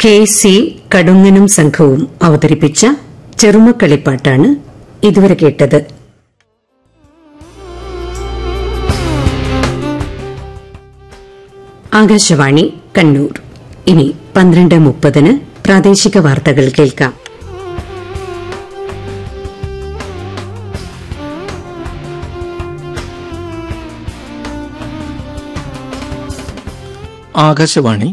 K C കടുങ്ങനും സംഘവും അവതരിപ്പിച്ച ചെറുമക്കളിപ്പാട്ടാണ് ഇതുവരെ കേട്ടത് ആകാശവാണി കണ്ണൂർ ഇനി പന്ത്രണ്ട് മുപ്പതിന് പ്രാദേശിക വാർത്തകൾ കേൾക്കാം ആകാശവാണി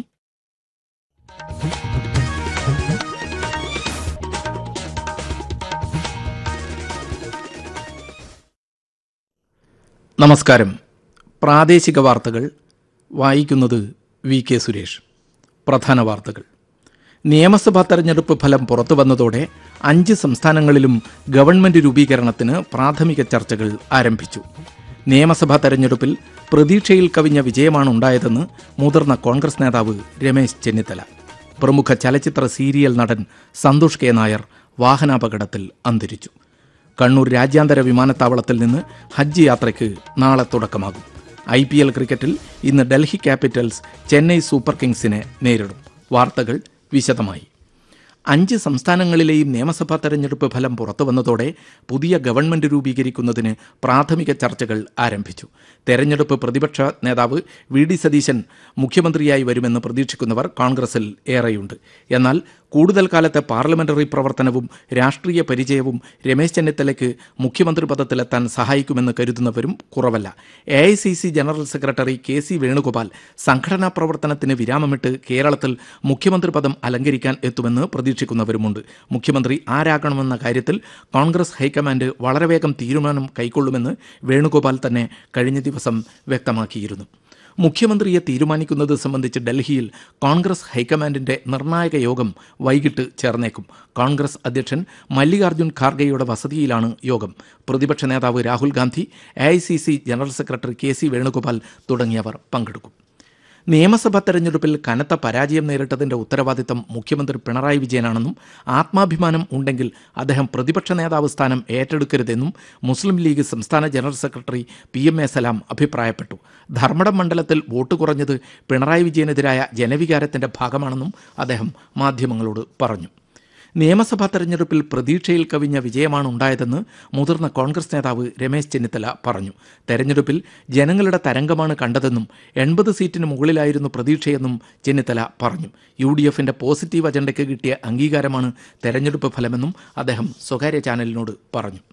നമസ്കാരം പ്രാദേശിക വാർത്തകൾ വായിക്കുന്നത് വി കെ സുരേഷ് പ്രധാന വാർത്തകൾ നിയമസഭാ തെരഞ്ഞെടുപ്പ് ഫലം പുറത്തു വന്നതോടെ അഞ്ച് സംസ്ഥാനങ്ങളിലും ഗവൺമെന്റ് രൂപീകരണത്തിന് പ്രാഥമിക ചർച്ചകൾ ആരംഭിച്ചു നിയമസഭാ തെരഞ്ഞെടുപ്പിൽ പ്രതീക്ഷയിൽ കവിഞ്ഞ വിജയമാണ് ഉണ്ടായതെന്ന് മുതിർന്ന കോൺഗ്രസ് നേതാവ് രമേശ് ചെന്നിത്തല പ്രമുഖ ചലച്ചിത്ര സീരിയൽ നടൻ സന്തോഷ് കെ നായർ വാഹനാപകടത്തിൽ അന്തരിച്ചു കണ്ണൂർ രാജ്യാന്തര വിമാനത്താവളത്തിൽ നിന്ന് ഹജ്ജ് യാത്രയ്ക്ക് നാളെ തുടക്കമാകും ഐ പി എൽ ക്രിക്കറ്റിൽ ഇന്ന് ഡൽഹി ക്യാപിറ്റൽസ് ചെന്നൈ സൂപ്പർ കിങ്സിനെ നേരിടും വാർത്തകൾ വിശദമായി അഞ്ച് സംസ്ഥാനങ്ങളിലെയും നിയമസഭാ തെരഞ്ഞെടുപ്പ് ഫലം പുറത്തുവന്നതോടെ പുതിയ ഗവൺമെന്റ് രൂപീകരിക്കുന്നതിന് പ്രാഥമിക ചർച്ചകൾ ആരംഭിച്ചു തെരഞ്ഞെടുപ്പ് പ്രതിപക്ഷ നേതാവ് വി ഡി സതീശൻ മുഖ്യമന്ത്രിയായി വരുമെന്ന് പ്രതീക്ഷിക്കുന്നവർ കോൺഗ്രസിൽ ഏറെയുണ്ട് എന്നാൽ കൂടുതൽ കാലത്തെ പാർലമെന്ററി പ്രവർത്തനവും രാഷ്ട്രീയ പരിചയവും രമേശ് ചെന്നിത്തലയ്ക്ക് മുഖ്യമന്ത്രി പദത്തിലെത്താൻ സഹായിക്കുമെന്ന് കരുതുന്നവരും കുറവല്ല A I C C general secretary K C Venugopal സംഘടനാ പ്രവർത്തനത്തിന് വിരാമമിട്ട് കേരളത്തിൽ മുഖ്യമന്ത്രി പദം അലങ്കരിക്കാൻ എത്തുമെന്ന് പ്രതീക്ഷിക്കുന്നവരുമുണ്ട് മുഖ്യമന്ത്രി ആരാകണമെന്ന കാര്യത്തിൽ കോൺഗ്രസ് ഹൈക്കമാൻഡ് വളരെ വേഗം തീരുമാനം കൈക്കൊള്ളുമെന്ന് വേണുഗോപാൽ തന്നെ കഴിഞ്ഞ ദിവസം വ്യക്തമാക്കിയിരുന്നു മുഖ്യമന്ത്രിയെ തീരുമാനിക്കുന്നത് സംബന്ധിച്ച് ഡൽഹിയിൽ കോൺഗ്രസ് ഹൈക്കമാൻഡിന്റെ നിർണായക യോഗം വൈകിട്ട് ചേർന്നേക്കും കോൺഗ്രസ് അധ്യക്ഷൻ മല്ലികാർജ്ജുൻ ഖാർഗെയുടെ വസതിയിലാണ് യോഗം പ്രതിപക്ഷ നേതാവ് Rahul Gandhi A general secretary K C Venugopal തുടങ്ങിയവർ പങ്കെടുക്കും നിയമസഭാ തെരഞ്ഞെടുപ്പിൽ കനത്ത പരാജയം നേരിട്ടതിന്റെ ഉത്തരവാദിത്തം മുഖ്യമന്ത്രി പിണറായി വിജയനാണെന്നും ആത്മാഭിമാനം ഉണ്ടെങ്കിൽ അദ്ദേഹം പ്രതിപക്ഷ നേതാവ് സ്ഥാനം ഏറ്റെടുക്കരുതെന്നും മുസ്ലിം ലീഗ് സംസ്ഥാന general secretary P M A Salam അഭിപ്രായപ്പെട്ടു ധർമ്മടം മണ്ഡലത്തിൽ വോട്ട് കുറഞ്ഞത് പിണറായി വിജയനെതിരായ ജനവികാരത്തിന്റെ ഭാഗമാണെന്നും അദ്ദേഹം മാധ്യമങ്ങളോട് പറഞ്ഞു നിയമസഭാ തെരഞ്ഞെടുപ്പിൽ പ്രതീക്ഷയിൽ കവിഞ്ഞ വിജയമാണ് ഉണ്ടായതെന്ന് മുതിർന്ന കോൺഗ്രസ് നേതാവ് രമേശ് ചെന്നിത്തല പറഞ്ഞു തെരഞ്ഞെടുപ്പിൽ ജനങ്ങളുടെ തരംഗമാണ് കണ്ടതെന്നും എൺപത് സീറ്റിന് മുകളിലായിരുന്നു പ്രതീക്ഷയെന്നും ചെന്നിത്തല പറഞ്ഞു യു ഡി എഫിന്റെ പോസിറ്റീവ് അജണ്ടയ്ക്ക് കിട്ടിയ അംഗീകാരമാണ് തെരഞ്ഞെടുപ്പ് ഫലമെന്നും അദ്ദേഹം സ്വകാര്യ ചാനലിനോട് പറഞ്ഞു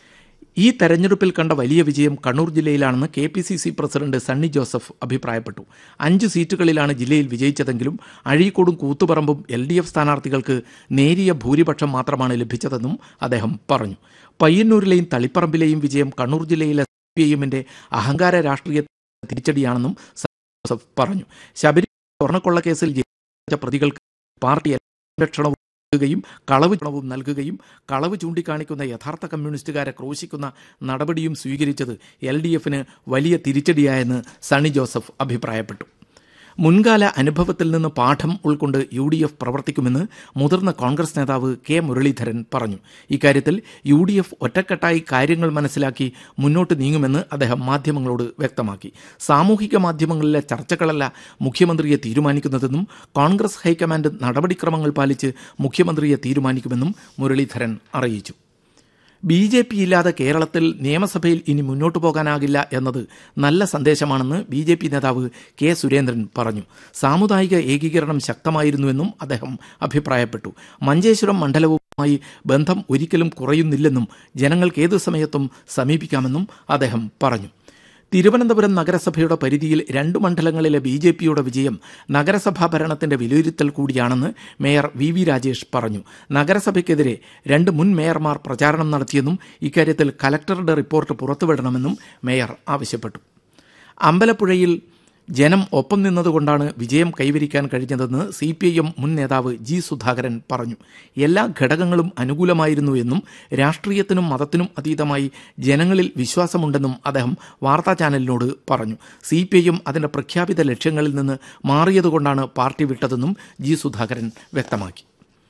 ഈ തെരഞ്ഞെടുപ്പിൽ കണ്ട വലിയ വിജയം കണ്ണൂർ ജില്ലയിലാണെന്ന് K P C C president Sunny Joseph അഭിപ്രായപ്പെട്ടു അഞ്ച് സീറ്റുകളിലാണ് ജില്ലയിൽ വിജയിച്ചതെങ്കിലും അഴീക്കോടും കൂത്തുപറമ്പും എൽ ഡി എഫ് സ്ഥാനാർത്ഥികൾക്ക് നേരിയ ഭൂരിപക്ഷം മാത്രമാണ് ലഭിച്ചതെന്നും അദ്ദേഹം പറഞ്ഞു പയ്യന്നൂരിലെയും തളിപ്പറമ്പിലെയും വിജയം കണ്ണൂർ ജില്ലയിലെ സി പി ഐഎമ്മിന്റെ അഹങ്കാര രാഷ്ട്രീയ തിരിച്ചടിയാണെന്നും സണ്ണി ജോസഫ് പറഞ്ഞു ശബരി സ്വർണ്ണക്കൊള്ള കേസിൽ ജയിച്ച പ്രതികൾക്ക് പാർട്ടി സംരക്ഷണവും നൽകുകയും കളവ് പണവും നൽകുകയും കളവ് ചൂണ്ടിക്കാണിക്കുന്ന യഥാർത്ഥ കമ്മ്യൂണിസ്റ്റുകാരെ ക്രോശിക്കുന്ന നടപടിയും സ്വീകരിച്ചത് എൽ ഡി എഫിന് വലിയ തിരിച്ചടിയായെന്ന് സണ്ണി ജോസഫ് അഭിപ്രായപ്പെട്ടു മുൻകാല അനുഭവത്തിൽ നിന്ന് പാഠം ഉൾക്കൊണ്ട് യു ഡി എഫ് പ്രവർത്തിക്കുമെന്ന് മുതിർന്ന കോൺഗ്രസ് നേതാവ് കെ മുരളീധരൻ പറഞ്ഞു ഇക്കാര്യത്തിൽ യു ഡി എഫ് ഒറ്റക്കെട്ടായി കാര്യങ്ങൾ മനസ്സിലാക്കി മുന്നോട്ട് നീങ്ങുമെന്ന് അദ്ദേഹം മാധ്യമങ്ങളോട് വ്യക്തമാക്കി സാമൂഹിക മാധ്യമങ്ങളിലെ ചർച്ചകളല്ല മുഖ്യമന്ത്രിയെ തീരുമാനിക്കുന്നതെന്നും കോൺഗ്രസ് ഹൈക്കമാൻഡ് നടപടിക്രമങ്ങൾ പാലിച്ച് മുഖ്യമന്ത്രിയെ തീരുമാനിക്കുമെന്നും മുരളീധരൻ അറിയിച്ചു ബി ജെ പി ഇല്ലാതെ കേരളത്തിൽ നിയമസഭയിൽ ഇനി മുന്നോട്ടു പോകാനാകില്ല എന്നത് നല്ല സന്ദേശമാണെന്ന് ബി ജെ പി നേതാവ് കെ സുരേന്ദ്രൻ പറഞ്ഞു സാമുദായിക ഏകീകരണം ശക്തമായിരുന്നുവെന്നും അദ്ദേഹം അഭിപ്രായപ്പെട്ടു മഞ്ചേശ്വരം മണ്ഡലവുമായി ബന്ധം ഒരിക്കലും കുറയുന്നില്ലെന്നും ജനങ്ങൾക്ക് ഏതു സമയത്തും സമീപിക്കാമെന്നും അദ്ദേഹം പറഞ്ഞു തിരുവനന്തപുരം നഗരസഭയുടെ പരിധിയിൽ രണ്ടു മണ്ഡലങ്ങളിലെ ബി ജെ പിയുടെ വിജയം നഗരസഭാ ഭരണത്തിന്റെ വിലയിരുത്തൽ കൂടിയാണെന്ന് മേയർ വി വി രാജേഷ് പറഞ്ഞു നഗരസഭയ്ക്കെതിരെ രണ്ട് മുൻ മേയർമാർ പ്രചാരണം നടത്തിയെന്നും ഇക്കാര്യത്തിൽ കലക്ടറുടെ റിപ്പോർട്ട് പുറത്തുവിടണമെന്നും മേയർ ആവശ്യപ്പെട്ടു അമ്പലപ്പുഴയിൽ ജനം ഒപ്പം നിന്നതുകൊണ്ടാണ് വിജയം കൈവരിക്കാൻ കഴിഞ്ഞതെന്ന് സി പി ഐ എം മുൻ നേതാവ് ജി സുധാകരൻ പറഞ്ഞു എല്ലാ ഘടകങ്ങളും അനുകൂലമായിരുന്നു എന്നും രാഷ്ട്രീയത്തിനും മതത്തിനും അതീതമായി ജനങ്ങളിൽ വിശ്വാസമുണ്ടെന്നും അദ്ദേഹം വാർത്താ ചാനലിനോട് പറഞ്ഞു സി പി ഐ എം അതിന്റെ പ്രഖ്യാപിത ലക്ഷ്യങ്ങളിൽ നിന്ന് മാറിയതുകൊണ്ടാണ് പാർട്ടി വിട്ടതെന്നും ജി സുധാകരൻ വ്യക്തമാക്കി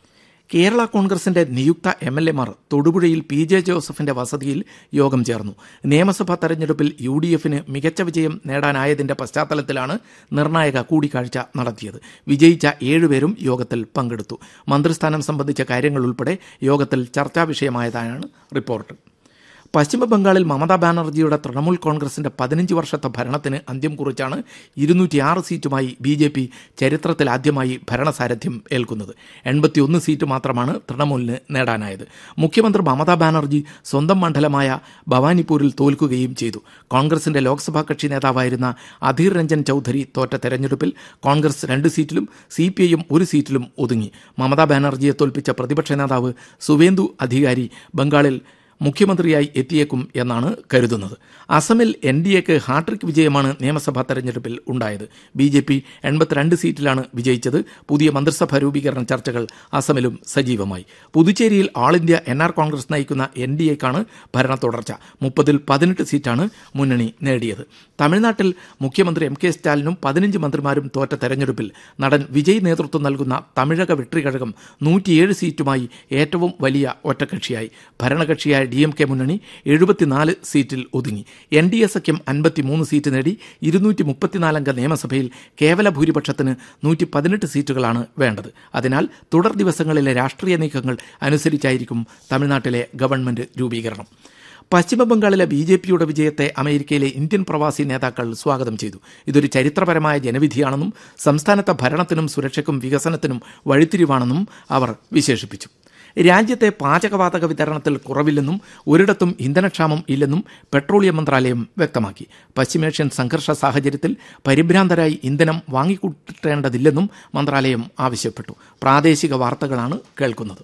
കേരള കോൺഗ്രസിന്റെ നിയുക്ത എം എൽ എമാർ തൊടുപുഴയിൽ പി ജെ ജോസഫിന്റെ വസതിയിൽ യോഗം ചേർന്നു നിയമസഭാ തെരഞ്ഞെടുപ്പിൽ യു ഡി എഫിന് മികച്ച വിജയം നേടാനായതിന്റെ പശ്ചാത്തലത്തിലാണ് നിർണായക കൂടിക്കാഴ്ച നടത്തിയത് വിജയിച്ച ഏഴുപേരും യോഗത്തിൽ പങ്കെടുത്തു മന്ത്രിസ്ഥാനം സംബന്ധിച്ച കാര്യങ്ങൾ ഉൾപ്പെടെ യോഗത്തിൽ ചർച്ചാ വിഷയമായതാണ് റിപ്പോർട്ട് പശ്ചിമ ബംഗാളിൽ മമതാ ബാനർജിയുടെ തൃണമൂൽ കോൺഗ്രസിന്റെ പതിനഞ്ച് വർഷത്തെ ഭരണത്തിന് അന്ത്യം കുറിച്ചാണ് ഇരുന്നൂറ്റിയാറ് സീറ്റുമായി ബി ജെ പി ചരിത്രത്തിൽ ആദ്യമായി ഭരണസാരഥ്യം ഏൽക്കുന്നത് എൺപത്തിയൊന്ന് സീറ്റ് മാത്രമാണ് തൃണമൂലിന് നേടാനായത് മുഖ്യമന്ത്രി മമതാ ബാനർജി സ്വന്തം മണ്ഡലമായ ഭവാനിപ്പൂരിൽ തോൽക്കുകയും ചെയ്തു കോൺഗ്രസിന്റെ ലോക്സഭാ കക്ഷി നേതാവായിരുന്ന അധീർ രഞ്ജൻ ചൌധരി തോറ്റ തെരഞ്ഞെടുപ്പിൽ കോൺഗ്രസ് രണ്ട് സീറ്റിലും സി പി ഐയും ഒരു സീറ്റിലും ഒതുങ്ങി മമതാ ബാനർജിയെ തോൽപ്പിച്ച പ്രതിപക്ഷ നേതാവ് സുവേന്ദു അധികാരി ബംഗാളിൽ മുഖ്യമന്ത്രിയായി എത്തിയേക്കും എന്നാണ് കരുതുന്നത് അസമിൽ എൻ ഡി എക്ക് ഹാട്രിക് വിജയമാണ് നിയമസഭാ തെരഞ്ഞെടുപ്പിൽ ഉണ്ടായത് ബി ജെ പി എൺപത്തിരണ്ട് സീറ്റിലാണ് വിജയിച്ചത് പുതിയ മന്ത്രിസഭാ രൂപീകരണ ചർച്ചകൾ അസമിലും സജീവമായി പുതുച്ചേരിയിൽ All India N R Congress നയിക്കുന്ന എൻ ഡി എക്കാണ് ഭരണ തുടർച്ച മുപ്പതിൽ പതിനെട്ട് സീറ്റാണ് മുന്നണി നേടിയത് തമിഴ്നാട്ടിൽ മുഖ്യമന്ത്രി എം കെ സ്റ്റാലിനും പതിനഞ്ച് മന്ത്രിമാരും തോറ്റ തെരഞ്ഞെടുപ്പിൽ നടൻ വിജയ് നേതൃത്വം നൽകുന്ന തമിഴക വെട്രികഴകം നൂറ്റിയേഴ് സീറ്റുമായി ഏറ്റവും വലിയ ഒറ്റക്കക്ഷിയായി ഭരണകക്ഷിയായ ഡി എം കെ മുന്നണി എഴുപത്തിനാല് സീറ്റിൽ ഒതുങ്ങി എൻ ഡി എ സഖ്യം അൻപത്തിമൂന്ന് സീറ്റ് നേടി ഇരുന്നൂറ്റി മുപ്പത്തിനാലംഗ നിയമസഭയിൽ കേവല ഭൂരിപക്ഷത്തിന് നൂറ്റി പതിനെട്ട് സീറ്റുകളാണ് വേണ്ടത് അതിനാൽ തുടർ ദിവസങ്ങളിലെ രാഷ്ട്രീയ നീക്കങ്ങൾ അനുസരിച്ചായിരിക്കും തമിഴ്നാട്ടിലെ ഗവൺമെന്റ് രൂപീകരണം പശ്ചിമബംഗാളിലെ ബി ജെ പിയുടെ വിജയത്തെ അമേരിക്കയിലെ ഇന്ത്യൻ പ്രവാസി നേതാക്കൾ സ്വാഗതം ചെയ്തു ഇതൊരു ചരിത്രപരമായ ജനവിധിയാണെന്നും സംസ്ഥാനത്തെ ഭരണത്തിനും സുരക്ഷയ്ക്കും വികസനത്തിനും വഴിത്തിരിവാണെന്നും അവർ വിശേഷിപ്പിച്ചു രാജ്യത്തെ പാചകവാതക വിതരണത്തിൽ കുറവില്ലെന്നും ഒരിടത്തും ഇന്ധനക്ഷാമം ഇല്ലെന്നും പെട്രോളിയം മന്ത്രാലയം വ്യക്തമാക്കി പശ്ചിമേഷ്യൻ സംഘർഷ സാഹചര്യത്തിൽ പരിഭ്രാന്തരായി ഇന്ധനം വാങ്ങിക്കൂട്ടേണ്ടതില്ലെന്നും മന്ത്രാലയം ആവശ്യപ്പെട്ടു പ്രാദേശിക വാർത്തകളാണ് കേൾക്കുന്നത്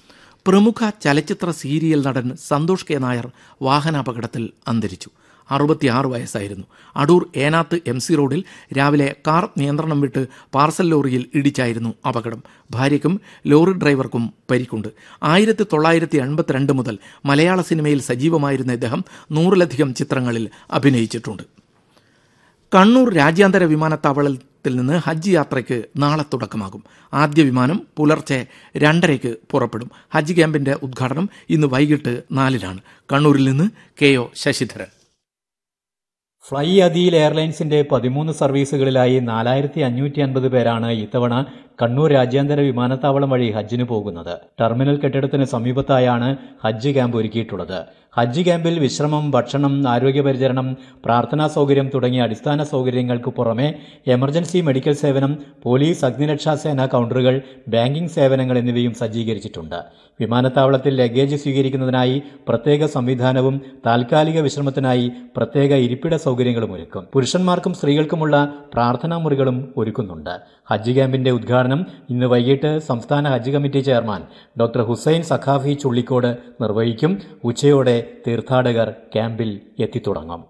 പ്രമുഖ ചലച്ചിത്ര സീരിയൽ നടൻ സന്തോഷ് കെ നായർ വാഹനാപകടത്തിൽ അന്തരിച്ചു അറുപത്തിയാറ് വയസ്സായിരുന്നു അടൂർ ഏനാത്ത് എം സി റോഡിൽ രാവിലെ കാർ നിയന്ത്രണം വിട്ട് പാർസൽ ലോറിയിൽ ഇടിച്ചായിരുന്നു അപകടം ഭാര്യയ്ക്കും ലോറി ഡ്രൈവർക്കും പരിക്കുണ്ട് ആയിരത്തി തൊള്ളായിരത്തി എൺപത്തിരണ്ട് മുതൽ മലയാള സിനിമയിൽ സജീവമായിരുന്ന ഇദ്ദേഹം നൂറിലധികം ചിത്രങ്ങളിൽ അഭിനയിച്ചിട്ടുണ്ട് കണ്ണൂർ രാജ്യാന്തര വിമാനത്താവളത്തിൽ നിന്ന് ഹജ്ജ് യാത്രയ്ക്ക് നാളെ തുടക്കമാകും ആദ്യ വിമാനം പുലർച്ചെ രണ്ടരയ്ക്ക് പുറപ്പെടും ഹജ്ജ് ക്യാമ്പിന്റെ ഉദ്ഘാടനം ഇന്ന് വൈകിട്ട് നാലിനാണ് കണ്ണൂരിൽ നിന്ന് K O Sasidharan Fly Adeal എയർലൈൻസിന്റെ പതിമൂന്ന് സർവീസുകളിലായി നാലായിരത്തി അഞ്ഞൂറ്റി അൻപത് പേരാണ് ഇത്തവണ കണ്ണൂർ രാജ്യാന്തര വിമാനത്താവളം വഴി ഹജ്ജിന് പോകുന്നത് ടെർമിനൽ കെട്ടിടത്തിന് സമീപത്തായാണ് ഹജ്ജ് ക്യാമ്പ് ഒരുക്കിയിട്ടുള്ളത് ഹജ്ജ് ക്യാമ്പിൽ വിശ്രമം ഭക്ഷണം ആരോഗ്യപരിചരണം പ്രാർത്ഥനാ സൗകര്യം തുടങ്ങിയ അടിസ്ഥാന സൗകര്യങ്ങൾക്ക് പുറമെ എമർജൻസി മെഡിക്കൽ സേവനം പോലീസ് അഗ്നിരക്ഷാ സേന കൗണ്ടറുകൾ ബാങ്കിംഗ് സേവനങ്ങൾ എന്നിവയും സജ്ജീകരിച്ചിട്ടുണ്ട് വിമാനത്താവളത്തിൽ ലഗേജ് സ്വീകരിക്കുന്നതിനായി പ്രത്യേക സംവിധാനവും താൽക്കാലിക വിശ്രമത്തിനായി പ്രത്യേക ഇരിപ്പിട സൗകര്യങ്ങളും ഒരുക്കും പുരുഷന്മാർക്കും സ്ത്രീകൾക്കുമുള്ള പ്രാർത്ഥനാ മുറികളും ഒരുക്കുന്നുണ്ട് ഹജ്ജ് ക്യാമ്പിന്റെ ഉദ്ഘാടനം ഇന്ന് വൈകിട്ട് സംസ്ഥാന ഹജ്ജ് committee chairman doctor Hussain Saqafi Chullikode നിർവഹിക്കും ഉച്ചയോടെ തീർത്ഥാടകർ ക്യാമ്പിൽ എത്തിത്തുടങ്ങും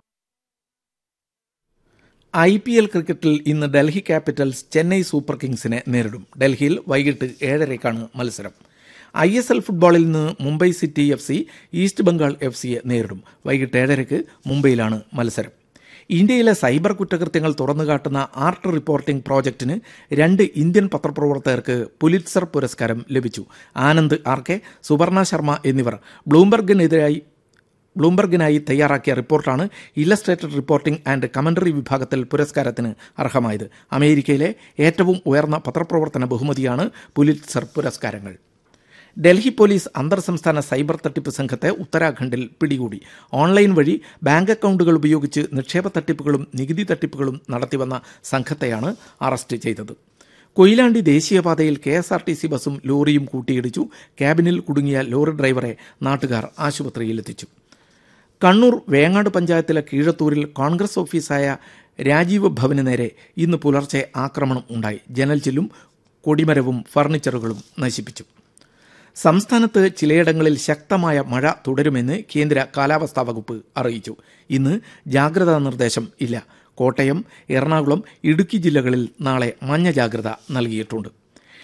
ഐ പി എൽ ക്രിക്കറ്റിൽ ഇന്ന് ഡൽഹി ക്യാപിറ്റൽസ് ചെന്നൈ സൂപ്പർ കിങ്സിനെ നേരിടും ഡൽഹിയിൽ വൈകിട്ട് ഏഴരയ്ക്കാണ് മത്സരം ഐ എസ് എൽ ഫുട്ബോളിൽ നിന്ന് Mumbai City F C East Bengal F സിയെ നേരിടും വൈകിട്ട് ഏഴരയ്ക്ക് മുംബൈയിലാണ് മത്സരം ഇന്ത്യയിലെ സൈബർ കുറ്റകൃത്യങ്ങൾ തുറന്നുകാട്ടുന്ന ആർട്ട് റിപ്പോർട്ടിംഗ് പ്രോജക്റ്റിന് രണ്ട് ഇന്ത്യൻ പത്രപ്രവർത്തകർക്ക് പുലിറ്റ്സർ പുരസ്കാരം ലഭിച്ചു ആനന്ദ് ആർ കെ സുവർണ ശർമ്മ എന്നിവർ ബ്ലൂംബർഗിനെതിരായി ബ്ലൂംബർഗിനായി തയ്യാറാക്കിയ റിപ്പോർട്ടാണ് ഇല്ലസ്ട്രേറ്റഡ് റിപ്പോർട്ടിംഗ് ആൻഡ് കമന്ററി വിഭാഗത്തിൽ പുരസ്കാരത്തിന് അർഹമായത് അമേരിക്കയിലെ ഏറ്റവും ഉയർന്ന പത്രപ്രവർത്തന ബഹുമതിയാണ് പുലിറ്റ്സർ പുരസ്കാരങ്ങൾ ഡൽഹി പോലീസ് അന്തർ സംസ്ഥാന സൈബർ തട്ടിപ്പ് സംഘത്തെ ഉത്തരാഖണ്ഡിൽ പിടികൂടി ഓൺലൈൻ വഴി ബാങ്ക് അക്കൗണ്ടുകൾ ഉപയോഗിച്ച് നിക്ഷേപ തട്ടിപ്പുകളും നികുതി തട്ടിപ്പുകളും നടത്തിവന്ന സംഘത്തെയാണ് അറസ്റ്റ് ചെയ്തത് കൊയിലാണ്ടി ദേശീയപാതയിൽ K S R T C ബസും ലോറിയും കൂട്ടിയിടിച്ചു ക്യാബിനിൽ കുടുങ്ങിയ ലോറി ഡ്രൈവറെ നാട്ടുകാർ ആശുപത്രിയിലെത്തിച്ചു കണ്ണൂർ വേങ്ങാട് പഞ്ചായത്തിലെ കീഴത്തൂരിൽ കോൺഗ്രസ് ഓഫീസായ രാജീവ് ഭവന് നേരെ ഇന്ന് പുലർച്ചെ ആക്രമണം ഉണ്ടായി ജനൽ ചില്ലും കൊടിമരവും ഫർണിച്ചറുകളും നശിപ്പിച്ചു സംസ്ഥാനത്ത് ചിലയിടങ്ങളിൽ ശക്തമായ മഴ തുടരുമെന്ന് കേന്ദ്ര കാലാവസ്ഥാ വകുപ്പ് അറിയിച്ചു ഇന്ന് ജാഗ്രതാ നിർദ്ദേശം ഇല്ല കോട്ടയം എറണാകുളം ഇടുക്കി ജില്ലകളിൽ നാളെ മഞ്ഞ ജാഗ്രത നൽകിയിട്ടുണ്ട്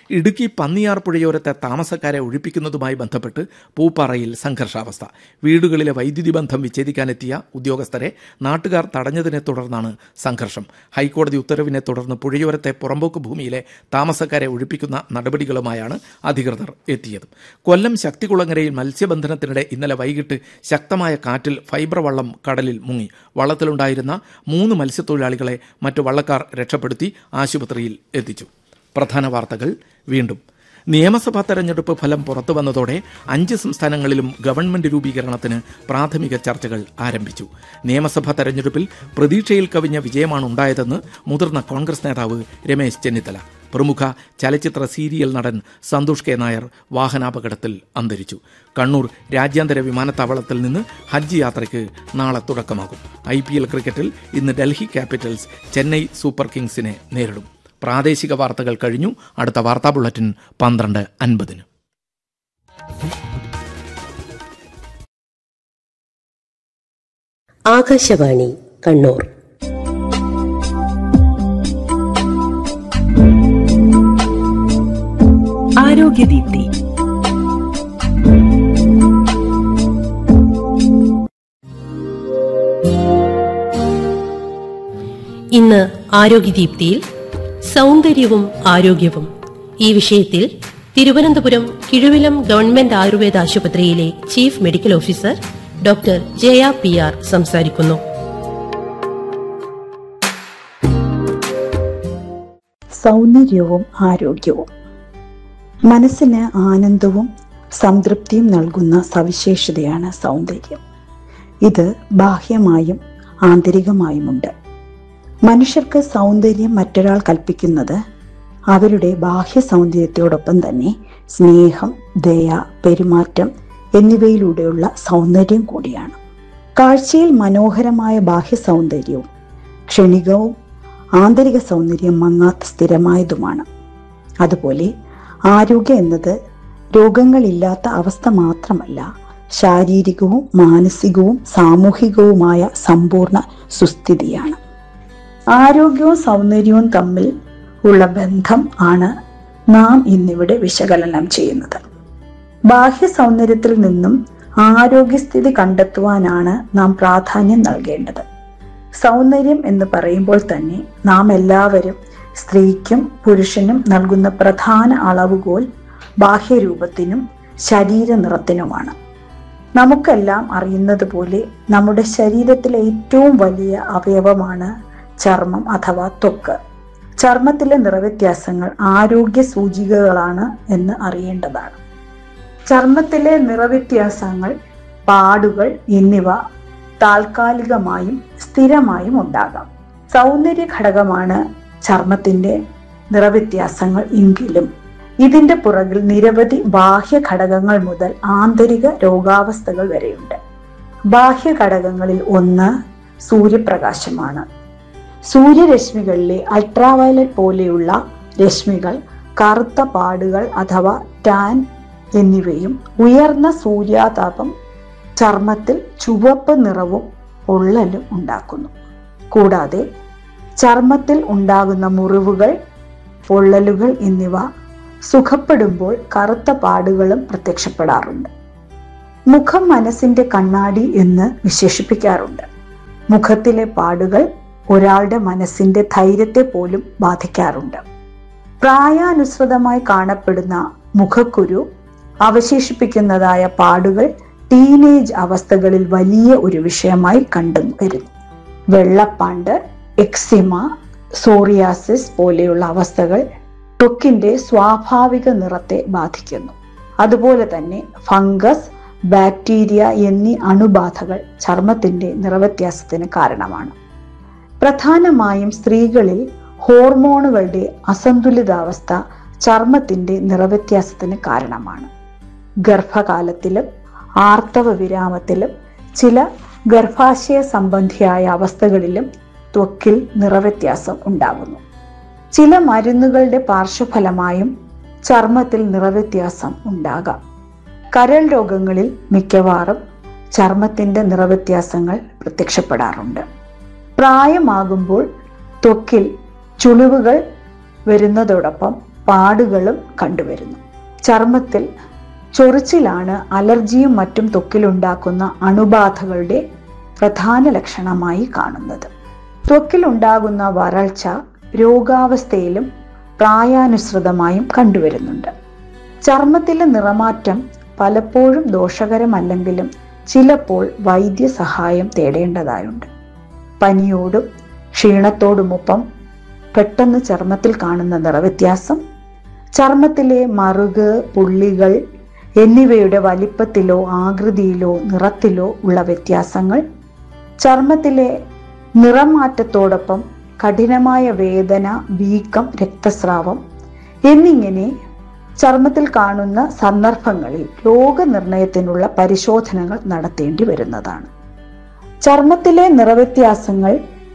ഇടുക്കി പന്നിയാർ പുഴയോരത്തെ താമസക്കാരെ ഒഴിപ്പിക്കുന്നതുമായി ബന്ധപ്പെട്ട് പൂപ്പാറയിൽ സംഘർഷാവസ്ഥ വീടുകളിലെ വൈദ്യുതി ബന്ധം വിച്ഛേദിക്കാനെത്തിയ ഉദ്യോഗസ്ഥരെ നാട്ടുകാർ തടഞ്ഞതിനെ തുടർന്നാണ് സംഘർഷം ഹൈക്കോടതി ഉത്തരവിനെ തുടർന്ന് പുഴയോരത്തെ പുറമ്പോക്ക് ഭൂമിയിലെ താമസക്കാരെ ഒഴിപ്പിക്കുന്ന നടപടികളുമായാണ് അധികൃതർ എത്തിയത് കൊല്ലം ശക്തികുളങ്ങരയിൽ മത്സ്യബന്ധനത്തിനിടെ ഇന്നലെ വൈകിട്ട് ശക്തമായ കാറ്റിൽ ഫൈബർ വള്ളം കടലിൽ മുങ്ങി വള്ളത്തിലുണ്ടായിരുന്ന മൂന്ന് മത്സ്യത്തൊഴിലാളികളെ മറ്റു വള്ളക്കാർ രക്ഷപ്പെടുത്തി ആശുപത്രിയിൽ എത്തിച്ചു പ്രധാന വാർത്തകൾ വീണ്ടും നിയമസഭാ തെരഞ്ഞെടുപ്പ് ഫലം പുറത്തു വന്നതോടെ അഞ്ച് സംസ്ഥാനങ്ങളിലും ഗവൺമെന്റ് രൂപീകരണത്തിന് പ്രാഥമിക ചർച്ചകൾ ആരംഭിച്ചു നിയമസഭാ തെരഞ്ഞെടുപ്പിൽ പ്രതീക്ഷയിൽ കവിഞ്ഞ വിജയമാണ് ഉണ്ടായതെന്ന് മുതിർന്ന കോൺഗ്രസ് നേതാവ് രമേശ് ചെന്നിത്തല പ്രമുഖ ചലച്ചിത്ര സീരിയൽ നടൻ സന്തോഷ് കെ നായർ വാഹനാപകടത്തിൽ അന്തരിച്ചു കണ്ണൂർ രാജ്യാന്തര വിമാനത്താവളത്തിൽ നിന്ന് ഹജ്ജ് യാത്രയ്ക്ക് നാളെ തുടക്കമാകും ഐ പി എൽ ക്രിക്കറ്റിൽ ഇന്ന് ഡൽഹി ക്യാപിറ്റൽസ് ചെന്നൈ സൂപ്പർ കിങ്സിനെ നേരിടും പ്രാദേശിക വാർത്തകൾ കഴിഞ്ഞു അടുത്ത വാർത്താ ബുള്ളറ്റിൻ പന്ത്രണ്ട് അൻപതിന് ആകാശവാണി കണ്ണൂർ ആരോഗ്യദീപ്തി ഇന്ന് ആരോഗ്യദീപ്തിയിൽ സൗന്ദര്യവും ആരോഗ്യവും ഈ വിഷയത്തിൽ തിരുവനന്തപുരം കിഴുവിലം ഗവൺമെന്റ് ആയുർവേദ ആശുപത്രിയിലെ chief medical officer doctor Jaya P R സംസാരിക്കുന്നു സൗന്ദര്യവും ആരോഗ്യവും മനസ്സിന് ആനന്ദവും സംതൃപ്തിയും നൽകുന്ന സവിശേഷതയാണ് സൗന്ദര്യം ഇത് ബാഹ്യമായും ആന്തരികമായുമുണ്ട് മനുഷ്യർക്ക് സൗന്ദര്യം മറ്റൊരാൾ കൽപ്പിക്കുന്നത് അവരുടെ ബാഹ്യ സൗന്ദര്യത്തോടൊപ്പം തന്നെ സ്നേഹം ദയ പെരുമാറ്റം എന്നിവയിലൂടെയുള്ള സൗന്ദര്യം കൂടിയാണ് കാഴ്ചയിൽ മനോഹരമായ ബാഹ്യ സൗന്ദര്യവും ക്ഷണികവും ആന്തരിക സൗന്ദര്യം മങ്ങാത്ത സ്ഥിരമായതുമാണ് അതുപോലെ ആരോഗ്യം എന്നത് രോഗങ്ങളില്ലാത്ത അവസ്ഥ മാത്രമല്ല ശാരീരികവും മാനസികവും സാമൂഹികവുമായ സമ്പൂർണ്ണ സുസ്ഥിതിയാണ് ആരോഗ്യവും സൗന്ദര്യവും തമ്മിൽ ഉള്ള ബന്ധം ആണ് നാം ഇന്നിവിടെ വിശകലനം ചെയ്യുന്നത് ബാഹ്യ സൗന്ദര്യത്തിൽ നിന്നും ആരോഗ്യസ്ഥിതി കണ്ടെത്തുവാനാണ് നാം പ്രാധാന്യം നൽകേണ്ടത് സൗന്ദര്യം എന്ന് പറയുമ്പോൾ തന്നെ നാം എല്ലാവരും സ്ത്രീക്കും പുരുഷനും നൽകുന്ന പ്രധാന അളവുകോൽ ബാഹ്യരൂപത്തിനും ശരീര നിറത്തിനുമാണ് നമുക്കെല്ലാം അറിയുന്നത് പോലെ നമ്മുടെ ശരീരത്തിലെ ഏറ്റവും വലിയ അവയവമാണ് ചർമ്മം അഥവാ ത്വക്ക് ചർമ്മത്തിലെ നിറവ്യത്യാസങ്ങൾ ആരോഗ്യ സൂചികകളാണ് എന്ന് അറിയേണ്ടതാണ് ചർമ്മത്തിലെ നിറവ്യത്യാസങ്ങൾ പാടുകൾ എന്നിവ താൽക്കാലികമായും സ്ഥിരമായും ഉണ്ടാകാം സൗന്ദര്യ ഘടകമാണ് ചർമ്മത്തിന്റെ നിറവ്യത്യാസങ്ങൾ എങ്കിലും ഇതിന്റെ പുറകിൽ നിരവധി ബാഹ്യ ഘടകങ്ങൾ മുതൽ ആന്തരിക രോഗാവസ്ഥകൾ വരെയുണ്ട് ബാഹ്യ ഘടകങ്ങളിൽ ഒന്ന് സൂര്യപ്രകാശമാണ് സൂര്യരശ്മികളിലെ അൾട്രാവയലറ്റ് പോലെയുള്ള രശ്മികൾ കറുത്ത പാടുകൾ അഥവാ ടാൻ എന്നിവയും ഉയർന്ന സൂര്യാതാപം ചർമ്മത്തിൽ ചുവപ്പ് നിറവും പൊള്ളലും ഉണ്ടാക്കുന്നു കൂടാതെ ചർമ്മത്തിൽ ഉണ്ടാകുന്ന മുറിവുകൾ പൊള്ളലുകൾ എന്നിവ സുഖപ്പെടുമ്പോൾ കറുത്ത പാടുകളും പ്രത്യക്ഷപ്പെടാറുണ്ട് മുഖം മനസ്സിന്റെ കണ്ണാടി എന്ന് വിശേഷിപ്പിക്കാറുണ്ട് മുഖത്തിലെ പാടുകൾ ഒരാളുടെ മനസ്സിന്റെ ധൈര്യത്തെ പോലും ബാധിക്കാറുണ്ട് പ്രായാനുസൃതമായി കാണപ്പെടുന്ന മുഖക്കുരു അവശേഷിപ്പിക്കുന്നതായ പാടുകൾ ടീനേജ് അവസ്ഥകളിൽ വലിയ ഒരു വിഷയമായി കണ്ടു വരുന്നു വെള്ളപ്പാണ്ട് എക്സിമ സോറിയാസിസ് പോലെയുള്ള അവസ്ഥകൾ ത്വക്കിന്റെ സ്വാഭാവിക നിറത്തെ ബാധിക്കുന്നു അതുപോലെ തന്നെ ഫംഗസ് ബാക്ടീരിയ എന്നീ അണുബാധകൾ ചർമ്മത്തിന്റെ നിറവ്യത്യാസത്തിന് കാരണമാണ് പ്രധാനമായും സ്ത്രീകളിൽ ഹോർമോണുകളുടെ അസന്തുലിതാവസ്ഥ ചർമ്മത്തിന്റെ നിറവ്യത്യാസത്തിന് കാരണമാണ് ഗർഭകാലത്തിലും ആർത്തവ വിരാമത്തിലും ചില ഗർഭാശയ സംബന്ധിയായ അവസ്ഥകളിലും ത്വക്കിൽ നിറവ്യത്യാസം ഉണ്ടാകുന്നു ചില മരുന്നുകളുടെ പാർശ്വഫലമായും ചർമ്മത്തിൽ നിറവ്യത്യാസം ഉണ്ടാകാം കരൾ രോഗങ്ങളിൽ മിക്കവാറും ചർമ്മത്തിന്റെ നിറവ്യത്യാസങ്ങൾ പ്രത്യക്ഷപ്പെടാറുണ്ട് പ്രായമാകുമ്പോൾ ത്വക്കിൽ ചുളിവുകൾ വരുന്നതോടൊപ്പം പാടുകളും കണ്ടുവരുന്നു ചർമ്മത്തിൽ ചൊറിച്ചിലാണ് അലർജിയും മറ്റും ത്വക്കിലുണ്ടാക്കുന്ന അണുബാധകളുടെ പ്രധാന ലക്ഷണമായി കാണുന്നത് ത്വക്കിലുണ്ടാകുന്ന വരൾച്ച രോഗാവസ്ഥയിലും പ്രായാനുസൃതമായും കണ്ടുവരുന്നുണ്ട് ചർമ്മത്തിലെ നിറമാറ്റം പലപ്പോഴും ദോഷകരമല്ലെങ്കിലും ചിലപ്പോൾ വൈദ്യസഹായം തേടേണ്ടതായുണ്ട് പനിയോടും ക്ഷീണത്തോടുമൊപ്പം പെട്ടെന്ന് ചർമ്മത്തിൽ കാണുന്ന നിറവ്യത്യാസം ചർമ്മത്തിലെ മറുക് പുള്ളികൾ എന്നിവയുടെ വലിപ്പത്തിലോ ആകൃതിയിലോ നിറത്തിലോ ഉള്ള വ്യത്യാസങ്ങൾ ചർമ്മത്തിലെ നിറമാറ്റത്തോടൊപ്പം കഠിനമായ വേദന വീക്കം രക്തസ്രാവം എന്നിങ്ങനെ ചർമ്മത്തിൽ കാണുന്ന സന്ദർഭങ്ങളിൽ രോഗനിർണയത്തിനുള്ള പരിശോധനകൾ നടത്തേണ്ടി വരുന്നതാണ് ചർമ്മത്തിലെ നിറവ്യത്യാസങ്ങൾ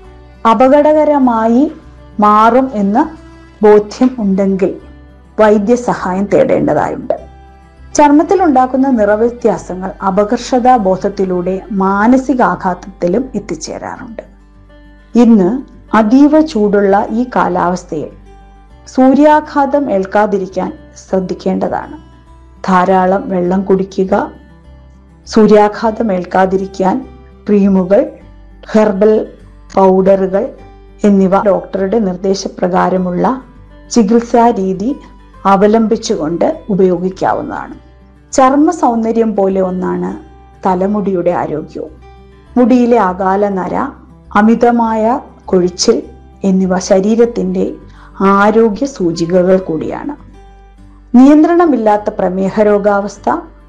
അപകടകരമായി മാറും എന്ന ബോധ്യം ഉണ്ടെങ്കിൽ വൈദ്യസഹായം തേടേണ്ടതായുണ്ട് ചർമ്മത്തിൽ ഉണ്ടാക്കുന്ന നിറവ്യത്യാസങ്ങൾ അപകർഷതാ ബോധത്തിലൂടെ മാനസികാഘാതത്തിലും എത്തിച്ചേരാറുണ്ട് ഇന്ന് അതീവ ചൂടുള്ള ഈ കാലാവസ്ഥയിൽ സൂര്യാഘാതം ഏൽക്കാതിരിക്കാൻ ശ്രദ്ധിക്കേണ്ടതാണ് ധാരാളം വെള്ളം കുടിക്കുക സൂര്യാഘാതം ഏൽക്കാതിരിക്കാൻ ക്രീമുകൾ ഹെർബൽ പൗഡറുകൾ എന്നിവ ഡോക്ടറുടെ നിർദ്ദേശപ്രകാരമുള്ള ചികിത്സാ രീതി അവലംബിച്ചുകൊണ്ട് ഉപയോഗിക്കാവുന്നതാണ് ചർമ്മ സൗന്ദര്യം പോലെ ഒന്നാണ് തലമുടിയുടെ ആരോഗ്യവും മുടിയിലെ അകാല നര അമിതമായ കൊഴിച്ചിൽ എന്നിവ ശരീരത്തിന്റെ ആരോഗ്യ സൂചികകൾ കൂടിയാണ് നിയന്ത്രണമില്ലാത്ത പ്രമേഹ രോഗാവസ്ഥ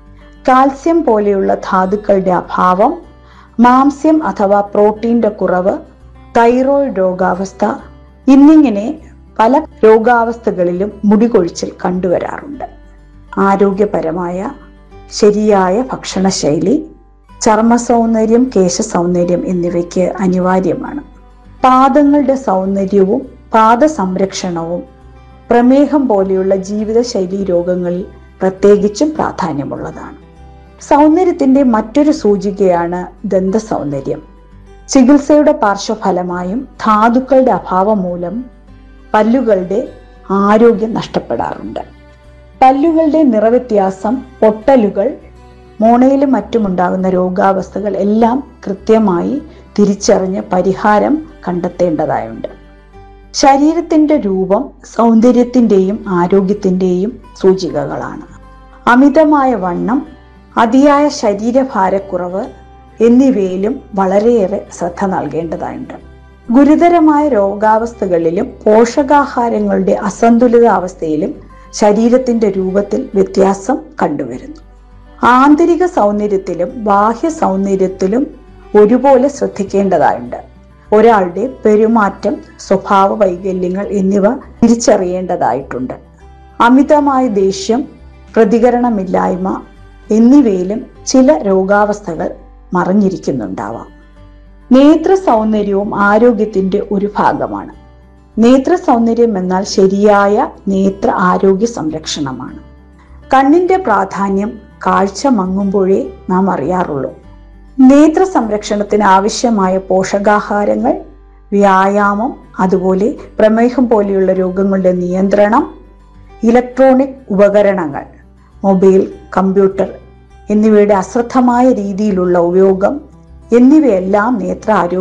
കാൽസ്യം പോലെയുള്ള ധാതുക്കളുടെ അഭാവം മാംസ്യം അഥവാ പ്രോട്ടീന്റെ കുറവ് തൈറോയിഡ് രോഗാവസ്ഥ എന്നിങ്ങനെ പല രോഗാവസ്ഥകളിലും മുടികൊഴിച്ചിൽ കണ്ടുവരാറുണ്ട് ആരോഗ്യപരമായ ശരിയായ ഭക്ഷണശൈലി ചർമ്മ സൗന്ദര്യം കേശ സൗന്ദര്യം എന്നിവയ്ക്ക് അനിവാര്യമാണ് പാദങ്ങളുടെ സൗന്ദര്യവും പാദ സംരക്ഷണവും പ്രമേഹം പോലെയുള്ള ജീവിതശൈലി രോഗങ്ങളിൽ പ്രത്യേകിച്ചും പ്രാധാന്യമുള്ളതാണ് സൗന്ദര്യത്തിന്റെ മറ്റൊരു സൂചികയാണ് ദന്ത സൗന്ദര്യം ചികിത്സയുടെ പാർശ്വഫലമായും ധാതുക്കളുടെ അഭാവം മൂലം പല്ലുകളുടെ ആരോഗ്യം നഷ്ടപ്പെടാറുണ്ട് പല്ലുകളുടെ നിറവ്യത്യാസം പൊട്ടലുകൾ മോണയിലും മറ്റുമുണ്ടാകുന്ന രോഗാവസ്ഥകൾ എല്ലാം കൃത്യമായി തിരിച്ചറിഞ്ഞ് പരിഹാരം കണ്ടെത്തേണ്ടതായുണ്ട് ശരീരത്തിന്റെ രൂപം സൗന്ദര്യത്തിന്റെയും ആരോഗ്യത്തിന്റെയും സൂചികകളാണ് അമിതമായ വണ്ണം അതിയായ ശരീരഭാരക്കുറവ് എന്നിവയിലും വളരെയേറെ ശ്രദ്ധ നൽകേണ്ടതായുണ്ട് ഗുരുതരമായ രോഗാവസ്ഥകളിലും പോഷകാഹാരങ്ങളുടെ അസന്തുലിതാവസ്ഥയിലും ശരീരത്തിന്റെ രൂപത്തിൽ വ്യത്യാസം കണ്ടുവരുന്നു ആന്തരിക സൗന്ദര്യത്തിലും ബാഹ്യ സൗന്ദര്യത്തിലും ഒരുപോലെ ശ്രദ്ധിക്കേണ്ടതായുണ്ട് ഒരാളുടെ പെരുമാറ്റം സ്വഭാവ വൈകല്യങ്ങൾ എന്നിവ തിരിച്ചറിയേണ്ടതായിട്ടുണ്ട് അമിതമായ ദേഷ്യം പ്രതികരണമില്ലായ്മ എന്നിവയിലും ചില രോഗാവസ്ഥകൾ മറഞ്ഞിരിക്കുന്നുണ്ടാവാം നേത്ര സൗന്ദര്യവും ആരോഗ്യത്തിന്റെ ഒരു ഭാഗമാണ് നേത്ര സൗന്ദര്യം എന്നാൽ ശരിയായ നേത്ര ആരോഗ്യ സംരക്ഷണമാണ് കണ്ണിന്റെ പ്രാധാന്യം കാഴ്ച മങ്ങുമ്പോഴേ നാം അറിയാറുള്ളൂ നേത്ര സംരക്ഷണത്തിന് ആവശ്യമായ പോഷകാഹാരങ്ങൾ വ്യായാമം അതുപോലെ പ്രമേഹം പോലെയുള്ള രോഗങ്ങളുടെ നിയന്ത്രണം ഇലക്ട്രോണിക് ഉപകരണങ്ങൾ മൊബൈൽ കമ്പ്യൂട്ടർ എന്നിവയുടെ അശ്രദ്ധമായ രീതിയിലുള്ള ഉപയോഗം എന്നിവയെല്ലാം നേത്ര